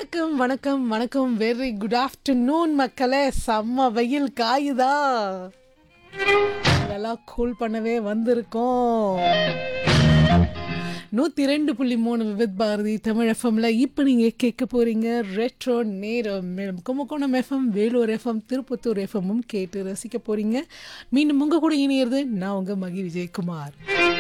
வணக்கம் வணக்கம் வணக்கம் வெரி குட் ஆஃப்டர்நூன் மக்களே செம்ம வெயில் காயுதா அதெல்லாம் கூல் பண்ணவே வந்திருக்கோம் நூற்றி ரெண்டு புள்ளி மூணு விவித் பாரதி தமிழ் எஃப்எம்ல இப்போ நீங்கள் கேட்க போகிறீங்க ரெட்ரோ நேரம் மேலும் கும்பகோணம் எஃப்எம் வேலூர் எஃப்எம் திருப்பத்தூர் எஃப்எம்மும் கேட்டு ரசிக்க போகிறீங்க மீண்டும் உங்கள் கூட இணையிறது நான் உங்கள் மகி விஜயகுமார்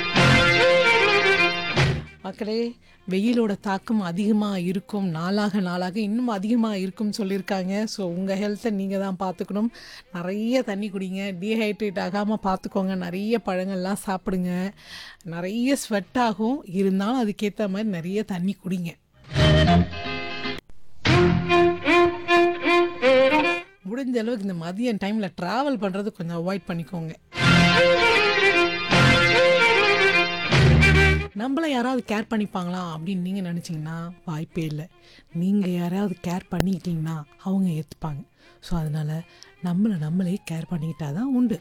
மக்களே வெயிலோட தாக்கம் அதிகமாக இருக்கும் நாளாக நாளாக இன்னும் அதிகமாக இருக்கும்னு சொல்லியிருக்காங்க ஸோ உங்கள் ஹெல்த்தை நீங்கள் தான் பார்த்துக்கணும் நிறைய தண்ணி குடிங்க டீஹைட்ரேட் ஆகாமல் பார்த்துக்கோங்க நிறைய பழங்கள்லாம் சாப்பிடுங்க நிறைய ஸ்வெட் ஆகும் இருந்தாலும் அதுக்கேற்ற மாதிரி நிறைய தண்ணி குடிங்க முடிஞ்ச அளவுக்கு இந்த மதியம் டைமில் ட்ராவல் பண்ணுறது கொஞ்சம் அவாய்ட் பண்ணிக்கோங்க நம்மளை யாராவது கேர் பண்ணிப்பாங்களா அப்படின்னு நீங்கள் நினச்சிங்கன்னா வாய்ப்பே இல்லை நீங்கள் யாராவது கேர் பண்ணிக்கிட்டீங்கன்னா அவங்க ஏற்றுப்பாங்க ஸோ அதனால் நம்மளை நம்மளே கேர் பண்ணிக்கிட்டா தான் உண்டு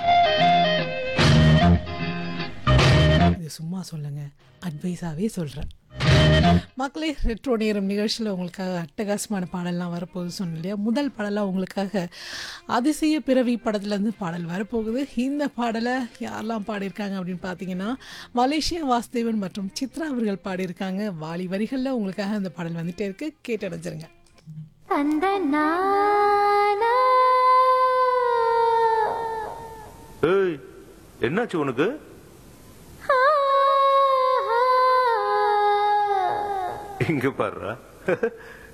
இது சும்மா சொல்லுங்க அட்வைஸாகவே சொல்கிறேன் மக்களே ரெட்ரோ நேரம் நிகழ்ச்சியில் உங்களுக்காக அட்டகாசமான பாடல்லாம் வரப்போகுது சொன்னேன் இல்லையா முதல் பாடலாக உங்களுக்காக அதிசய பிறவி படத்துலேருந்து பாடல் வரப்போகுது இந்த பாடலை யாரெல்லாம் பாடியிருக்காங்க அப்படின்னு பார்த்தீங்கன்னா மலேசியா வாசுதேவன் மற்றும் சித்ரா அவர்கள் பாடியிருக்காங்க வாலி வரிகளில் உங்களுக்காக இந்த பாடல் வந்துட்டே இருக்கு கேட்டு அடைஞ்சிருங்க அந்த நானா ஏய் என்னாச்சு உனக்கு ஆ, ஆ. இங்க பாருடா